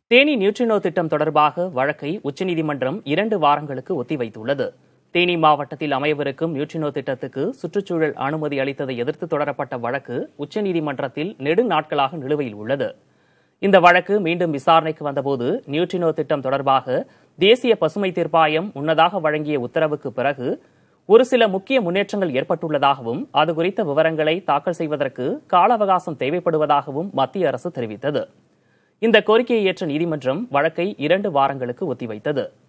Theni neutrino திட்டம் தொடர்பாக வழக்கை உச்சநீதிமன்றம் இரண்டு வாரங்களுக்கு ஒத்திவைத்துள்ளது தேனி மாவட்டத்தில் அமையவிருக்கும் நியூட்ரினோ திட்டத்துக்கு சுற்றுச்சூழல் அனுமதி அளித்ததை எதிர்த்து தொடரப்பட்ட வழக்கு உச்சநீதிமன்றத்தில் நெடுநாட்களாக நிலுவையில் உள்ளது இந்த வழக்கு மீண்டும் விசாரணைக்கு வந்தபோது நியூட்ரினோ திட்டம் தொடர்பாக தேசிய பசுமை தீர்ப்பாயம் முன்னதாக வழங்கிய உத்தரவுக்கு பிறகு ஒரு சில முக்கிய முன்னேற்றங்கள் ஏற்பட்டுள்ளதாகவும் அது குறித்த விவரங்களை தாக்கல் செய்வதற்கு கால அவகாசம் தேவைப்படுவதாகவும் மத்திய அரசு தெரிவித்தது இந்த கோரிக்கையை ஏற்ற நீதிமன்றம் வழக்கை இரண்டு வாரங்களுக்கு ஒத்திவைத்தது